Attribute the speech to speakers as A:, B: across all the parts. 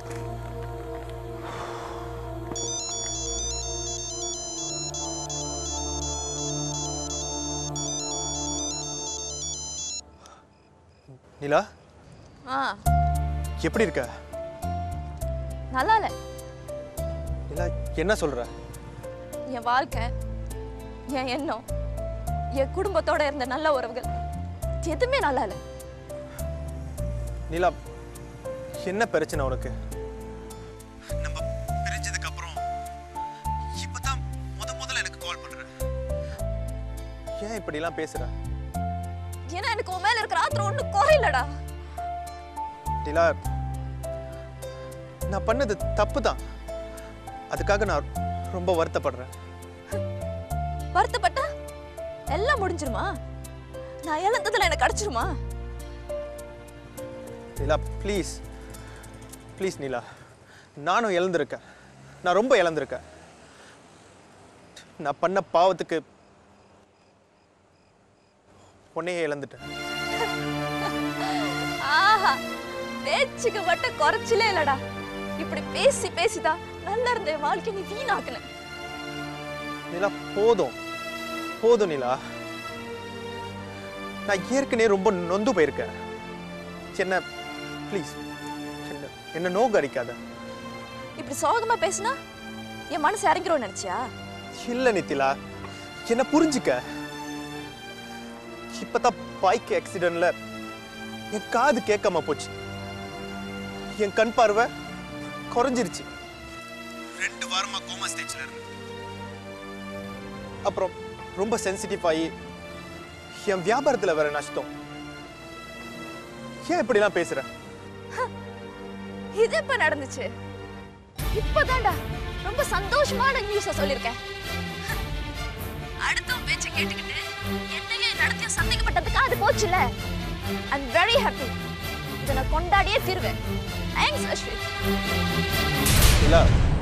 A: நிலா
B: ஆ
A: எப்படி இருக்க
B: நல்லா இல்லை
A: நிலா என்ன சொல்ற
B: என் வாழ்க்கை என் எண்ணம் என் குடும்பத்தோட இருந்த நல்ல உறவுகள் எதுவுமே நல்லா இல்லை
A: நிலா என்ன பிரச்சனை உனக்கு நம்ம பிரிஞ்சதுக்கு அப்புறம் இப்பதான் முத முதல்ல எனக்கு கால் பண்ற ஏன் இப்படிலாம் பேசுற
B: ஏன்னா எனக்கு உன் மேல இருக்கிற ஆத்திரம் ஒன்றும் குறையில்லடா
A: நிலா நான் பண்ணது தப்பு தான் அதுக்காக நான் ரொம்ப வருத்தப்படுறேன்
B: வருத்தப்பட்டா எல்லாம் முடிஞ்சிருமா நான் இழந்ததுல எனக்கு கிடைச்சிருமா
A: நிலா ப்ளீஸ் ப்ளீஸ் நிலா நானும் இழந்திருக்கேன் நான் ரொம்ப இழந்திருக்கேன் நான் பண்ண பாவத்துக்கு உன்னையே இழந்துட்டேன்
B: ஆஹா பேச்சுக்கு மட்டும் குறைச்சலே இல்லடா இப்படி பேசி பேசிதான் நல்லா இருந்த என் வாழ்க்கை நீ வீணாக்குன
A: நிலா போதும் போதும் நிலா நான் ஏற்கனவே ரொம்ப நொந்து போயிருக்கேன் என்ன ப்ளீஸ் என்ன என்ன நோக்கு அடிக்காத
B: இப்படி சோகமா பேசினா என் மனசு இறங்கிரும் நினைச்சியா
A: இல்ல நித்திலா என்ன புரிஞ்சுக்க இப்பதான் பைக் ஆக்சிடென்ட்ல என் காது கேட்காம போச்சு என் கண் பார்வை குறைஞ்சிருச்சு ரெண்டு வாரமா கோமா ஸ்டேஜ்ல இருந்து அப்புறம் ரொம்ப சென்சிட்டிவ் ஆகி என் வியாபாரத்துல வேற நஷ்டம் ஏன் இப்படிலாம் பேசுற
B: இது எப்ப நடந்துச்சு இப்பதான்டா ரொம்ப சந்தோஷமான நியூஸ சொல்லிருக்கேன் அடுத்த பேச்ச கேட்டுக்கிட்டு என்னையே நடத்திய சந்தேகப்பட்டதுக்கு அது போச்சுல ஐம் வெரி ஹாப்பி இதை நான் கொண்டாடியே தீருவேன் தேங்க்ஸ் அஸ்வின்
A: இல்ல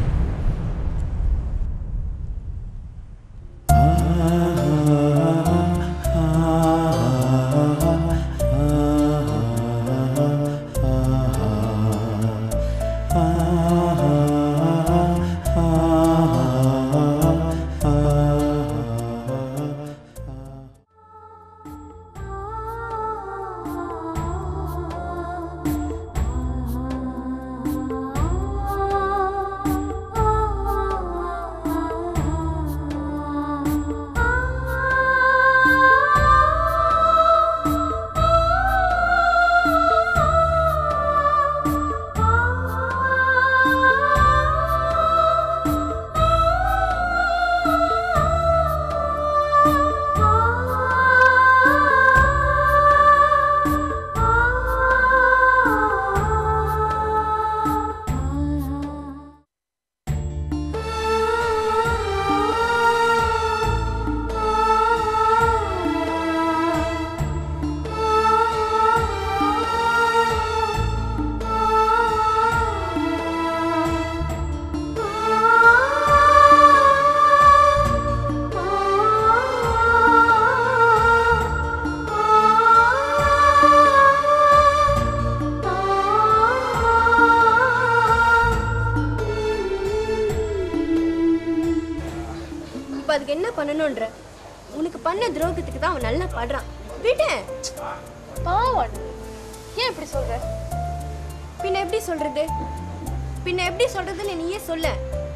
C: இப்போ அதுக்கு என்ன பண்ணணும்ன்ற உனக்கு பண்ண துரோகத்துக்கு தான் அவன் நல்லா படுறான் விடு
B: பாவம் ஏன் இப்படி சொல்ற
C: பின்ன எப்படி சொல்றது பின்ன எப்படி சொல்றதுன்னு நீயே சொல்ல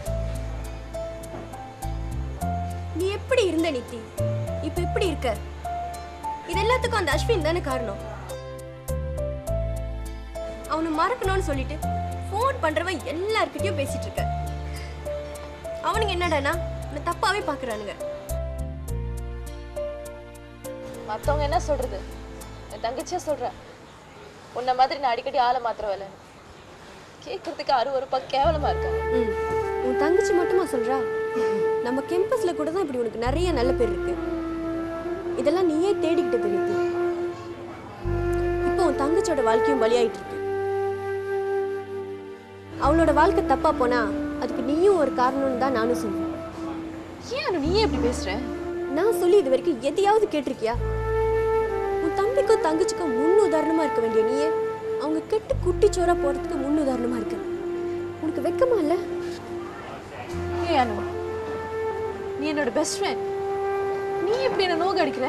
C: நீ எப்படி இருந்த நித்தி இப்ப எப்படி இருக்க இது எல்லாத்துக்கும் அந்த அஸ்வின் தானே காரணம் அவனை மறக்கணும்னு சொல்லிட்டு ஃபோன் பண்றவன் எல்லார்கிட்டயும் பேசிட்டு இருக்க அவனுங்க என்னடானா உன்னை தப்பாவே பாக்குறானுங்க
D: மத்தவங்க என்ன சொல்றது என் தங்கச்சியா சொல்றேன் உன்ன மாதிரி நான் அடிக்கடி ஆளை மாத்திர வேலை கேட்கறதுக்கு அருவருப்பா கேவலமா இருக்கா
C: ம் உன் தங்கச்சி மட்டுமா சொல்றா நம்ம கேம்பஸ்ல கூட தான் இப்படி உனக்கு நிறைய நல்ல பேர் இருக்கு இதெல்லாம் நீயே தேடிக்கிட்டு தெரியுது இப்போ உன் தங்கச்சியோட வாழ்க்கையும் பலியாயிட்டு இருக்கு அவளோட வாழ்க்கை தப்பா போனா அதுக்கு நீயும் ஒரு காரணம்னு தான் நானும் சொல்றேன்
D: ஏன் அனு நீயே இப்படி பேசுற
C: நான் சொல்லி இது வரைக்கும் எதையாவது கேட்டிருக்கியா உன் தம்பிக்கும் தங்கச்சிக்கும் முன் உதாரணமா இருக்க வேண்டிய நீயே அவங்க கெட்டு குட்டிச்சோரா போறதுக்கு முன் உதாரணமா இருக்க வெக்கமா இல்ல
D: ஏ அனு நீ என்னோட பெஸ்ட் ஃப்ரெண்ட் நீ எப்படி என்ன நோக அடிக்கிற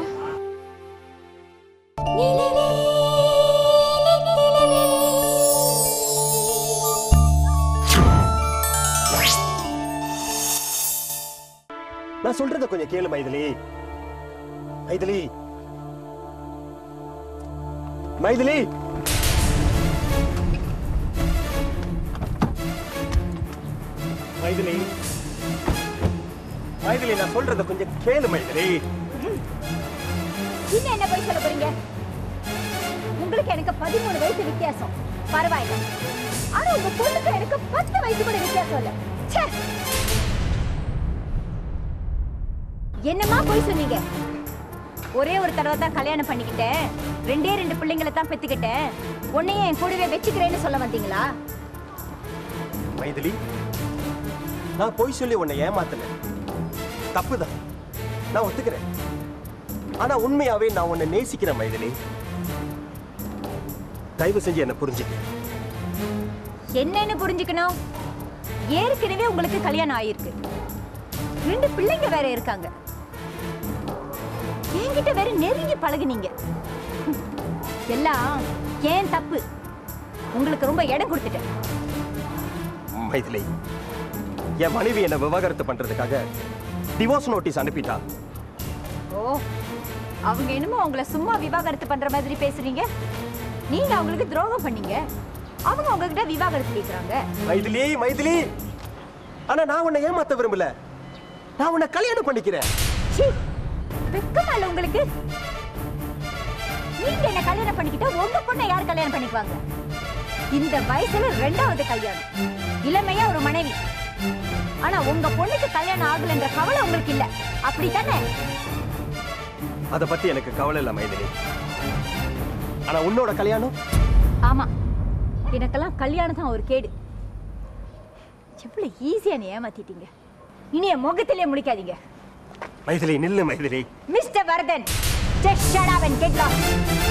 E: நான் சொல்றத கொஞ்சம் கேளு மைதிலி மைதிலி மைதிலி மைதிலி மைதிலி நான் சொல்றத கொஞ்சம் கேளு மைதிலி
F: இன்னும் என்ன போய் சொல்ல போறீங்க உங்களுக்கு எனக்கு பதிமூணு வயசு வித்தியாசம் பரவாயில்ல ஆனா உங்க பொண்ணுக்கு எனக்கு பத்து வயசு கூட வித்தியாசம் இல்ல ச்சே! என்னம்மா போய் சொன்னீங்க ஒரே ஒரு தடவை தான் கல்யாணம் பண்ணிக்கிட்டேன் ரெண்டே ரெண்டு பிள்ளைங்களை தான் பெத்துக்கிட்டேன் உன்னையே என் கூடவே வச்சுக்கிறேன்னு சொல்ல வந்தீங்களா
E: மைதிலி நான் பொய் சொல்லி உன்னை ஏமாத்தல தப்புதான் நான் ஒத்துக்கிறேன் ஆனா உண்மையாவே நான் உன்னை நேசிக்கிறேன் மைதிலி தயவு செஞ்சு என்ன புரிஞ்சுக்க
F: என்னன்னு புரிஞ்சுக்கணும் ஏற்கனவே உங்களுக்கு கல்யாணம் ஆயிருக்கு ரெண்டு பிள்ளைங்க வேற இருக்காங்க என்கிட்ட வேற நெருங்கி பழகுனீங்க எல்லாம் ஏன் தப்பு உங்களுக்கு ரொம்ப இடம் கொடுத்துட்டேன்
E: மைதிலி என் மனைவி என்ன விவாகரத்து பண்றதுக்காக டிவோர்ஸ் நோட்டீஸ் அனுப்பிட்டா
F: ஓ அவங்க என்னமோ அவங்கள சும்மா விவாகரத்து பண்ற மாதிரி பேசுறீங்க நீங்க அவங்களுக்கு துரோகம் பண்ணீங்க அவங்க உங்ககிட்ட விவாகரத்து கேக்குறாங்க
E: மைதிலி மைதிலி ஆனா நான் உன்னை ஏமாத்த விரும்பல நான் உன்னை கல்யாணம் பண்ணிக்கிறேன்
F: சீ வெக்கமா இல்ல உங்களுக்கு நீங்க என்ன கல்யாணம் பண்ணிக்கிட்டா உங்க பொண்ணை யார் கல்யாணம் பண்ணிக்குவாங்க இந்த வயசுல ரெண்டாவது கல்யாணம் இளமையா ஒரு மனைவி ஆனா உங்க பொண்ணுக்கு கல்யாணம் ஆகலன்ற கவலை உங்களுக்கு இல்ல அப்படித்தானே
E: அத பத்தி எனக்கு கவலை இல்ல மைதிலி ஆனா உன்னோட கல்யாணம்
F: ஆமா எனக்கெல்லாம் கல்யாணம் தான் ஒரு கேடு எவ்வளவு ஈஸியா நீ ஏமாத்திட்டீங்க இனி என் முகத்திலே முடிக்காதீங்க
E: மைதிலி நில்லு Maithili
F: mister Varadan just shut up and get lost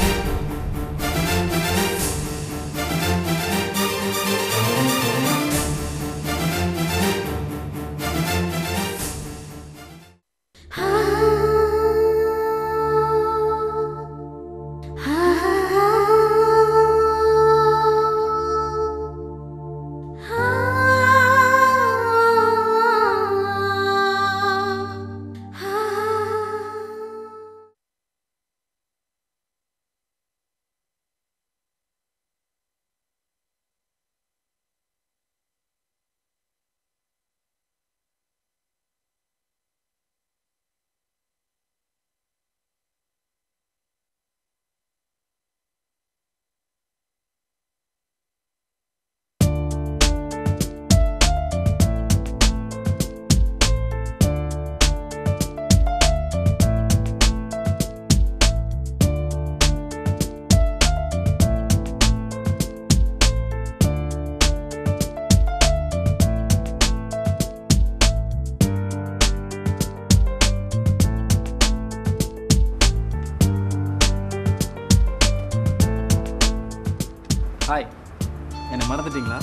G: hi என்னை மறந்துட்டீங்களா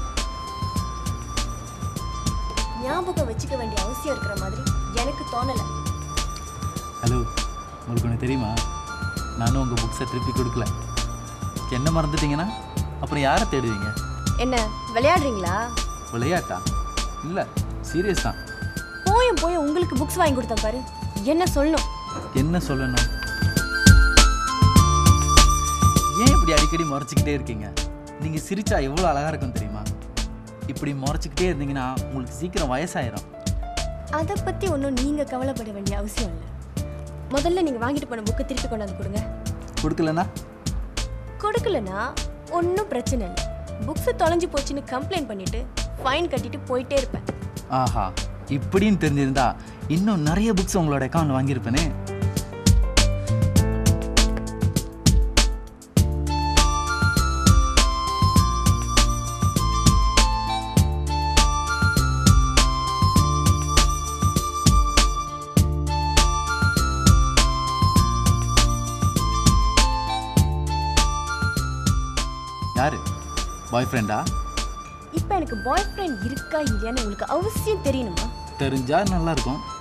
C: ஞாபகம் வச்சுக்க வேண்டிய அவசியம் இருக்கிற மாதிரி எனக்கு தோணல
G: ஹலோ உங்களுக்கு ஒன்று தெரியுமா நானும் உங்கள் புக்ஸை திருப்பி கொடுக்கல என்ன மறந்துட்டீங்கன்னா அப்புறம் யாரை தேடுவீங்க
C: என்ன விளையாடுறீங்களா
G: விளையாட்டா இல்லை சீரியஸ் தான்
C: போயும் போய் உங்களுக்கு புக்ஸ் வாங்கி கொடுத்தேன் பாரு என்ன சொல்லணும்
G: என்ன சொல்லணும் ஏன் இப்படி அடிக்கடி முறைச்சிக்கிட்டே இருக்கீங்க நீங்கள் சிரிச்சா எவ்வளோ அழகாக இருக்கும் தெரியுமா இப்படி முறைச்சிக்கிட்டே இருந்தீங்கன்னா உங்களுக்கு சீக்கிரம் வயசாயிரும்
C: அதை பத்தி ஒன்றும் நீங்க கவலைப்பட வேண்டிய அவசியம் இல்லை முதல்ல நீங்க வாங்கிட்டு போன புக்கை திருப்பி கொண்டாந்து கொடுங்க
G: கொடுக்கலனா
C: கொடுக்கலனா ஒன்றும் பிரச்சனை இல்லை புக்ஸ் தொலைஞ்சு போச்சுன்னு கம்ப்ளைண்ட் பண்ணிட்டு ஃபைன் கட்டிட்டு போயிட்டே இருப்பேன்
G: ஆஹா இப்படின்னு தெரிஞ்சிருந்தா இன்னும் நிறைய புக்ஸ் உங்களோட அக்கௌண்ட் வாங்கியிருப்பேனே யாரு பாய் ஃப்ரெண்டா
C: இப்போ எனக்கு பாய் ஃப்ரெண்ட் இருக்கா இல்லையான்னு உங்களுக்கு அவசியம் தெரியணுமா
G: தெரிஞ்சா நல்லா இருக்கும்